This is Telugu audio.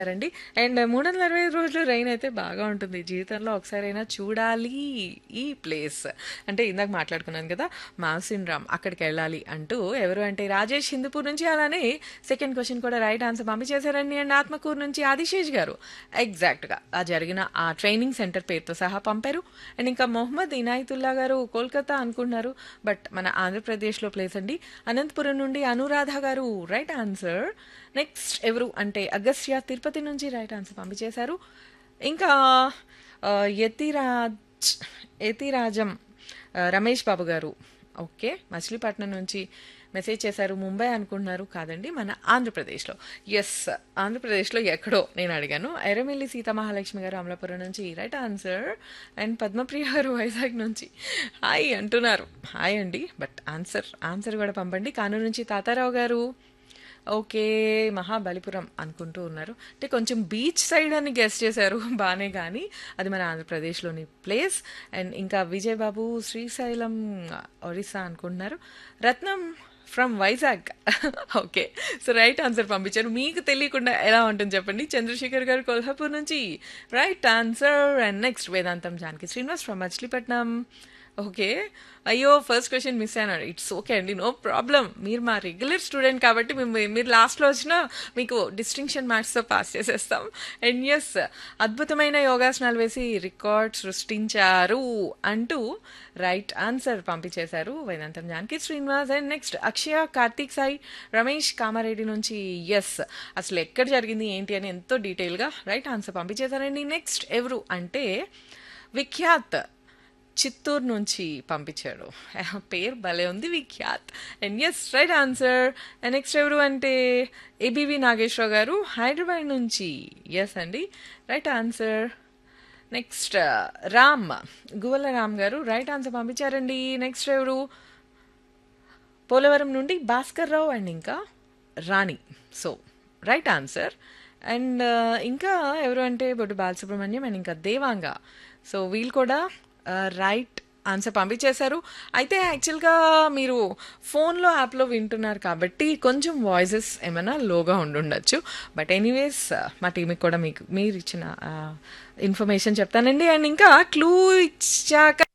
రండి. అండ్ 365 రోజులు రెయిన్ అయితే బాగా ఉంటుంది. జీవితంలో ఒకసారైనా చూడాలి ఈ ప్లేస్. అంటే ఇందాక మాట్లాడుకున్నాను కదా! మాసిన్ రామ్ అక్కడికెళ్ళాలి అంటూ ఎవరు అంటే రాజేష్ హిందూపూర్ నుంచి అలానే సెకండ్ క్వెషన్ కూడా రైట్ ఆన్సర్ పంపించేశారండి. అండ్ ఆత్మకూరు నుంచి ఆదిశేష్ గారు ఎగ్జాక్ట్‌గా ఆ జరిగిన ఆ ట్రైనింగ్ సెంటర్ పేరుతో సహా పంపారు. అండ్ ఇంకా మొహమ్మద్ ఇనాయతుల్లా గారు కోల్కతా అనుకుంటున్నారు. బట్ మన ఆంధ్రప్రదేశ్‌లో ప్లేస్ అండి. అనంతపురం నుండి అనురాధ గారు రైట్ ఆన్సర్. నెక్స్ట్ ఎవరు అంటే అగస్త్య తిరుపతి నుంచి రైట్ ఆన్సర్ పంపించేశారు. ఇంకా ఆహ్, యతిరాజ్ యతిరాజం ఆహ్, రమేష్ బాబు గారు ఓకే. మచిలీపట్నం నుంచి మెసేజ్ చేశారు. ముంబై అనుకుంటున్నారు. కాదండి మన ఆంధ్రప్రదేశ్‌లో. యెస్. ఆంధ్రప్రదేశ్‌లో ఎక్కడో నేను అడిగాను. ఎర్రమిల్లి సీతామహాలక్ష్మి గారు అమలాపురం నుంచి రైట్ ఆన్సర్. అండ్ పద్మప్రియ గారు వైజాగ్ నుంచి హాయ్ అంటున్నారు. హాయ్ అండి. బట్ ఆన్సర్ ఆన్సర్ కూడా పంపండి. కానూరు నుంచి తాతారావు గారు ఓకే. మహాబలిపురం అనుకుంటూ ఉన్నారు. అంటే కొంచెం బీచ్ సైడ్ అని గెస్ చేశారు. బానే గానీ అది మన ఆంధ్రప్రదేశ్‌లోని ప్లేస్. అండ్ ఇంకా విజయ్ బాబు శ్రీశైలం ఒరిస్సా అనుకుంటున్నారు. Ratnam from Vizag okay. So right answer పంపించారు. మీకు తెలియకుండా ఎలా ఉంటుంది చెప్పండి. చంద్రశేఖర్ గారు కొల్హాపూర్ నుంచి right answer. And next Vedantam Janaki Srinivas from Machilipatnam okay. అయ్యో! ఫస్ట్ క్వెషన్ మిస్ అయినాడు. ఇట్స్ ఓకే అండి. No problem. మీరు మా రెగ్యులర్ స్టూడెంట్ కాబట్టి మేము మీరు లాస్ట్‌లో వచ్చినా మీకు డిస్టింక్షన్ మార్క్స్‌తో పాస్ చేసేస్తాం. అండ్ యెస్ అద్భుతమైన యోగాసనాలు వేసి రికార్డ్ సృష్టించారు అంటూ రైట్ ఆన్సర్ పంపించేశారు. వేదాంతం జానకి శ్రీనివాస్ అండ్ నెక్స్ట్ అక్షయ కార్తీక్ సాయి రమేష్ కామారెడ్డి నుంచి యెస్ అసలు ఎక్కడ జరిగింది ఏంటి అని ఎంతో డీటెయిల్‌గా రైట్ ఆన్సర్ పంపించేశారండి. నెక్స్ట్ ఎవరు అంటే విఖ్యాత్ చిత్తూరు నుంచి పంపించాడు. పేరు భలే ఉంది Vikhyat. And yes right answer. And next ఎవరు అంటే ఏబీవీ నాగేశ్వరరావు గారు హైదరాబాద్ నుంచి యెస్ అండి. Right answer. Next Ram Guvvala Ram garu right answer పంపించారండి. నెక్స్ట్ ఎవరు పోలవరం నుండి భాస్కర్ రావు అండ్ ఇంకా Rani. So right answer. And ఇంకా ఎవరు అంటే బొడ్డు బాలసుబ్రహ్మణ్యం అండ్ ఇంకా దేవాంగ. సో వీళ్ళు కూడా ఆహ్, రైట్ ఆన్సర్ పంపించేశారు. అయితే యాక్చువల్‌గా మీరు ఫోన్‌లో యాప్‌లో వింటున్నారు కాబట్టి కొంచెం వాయిసెస్ ఏమైనా లోగా ఉండుండొచ్చు. బట్ ఎనీవేస్ మా టీమ్‌కి కూడా మీకు మీరిచ్చిన ఆహ్, ఇన్ఫర్మేషన్ చెప్తానండి. అండ్ ఇంకా క్లూ ఇచ్చాక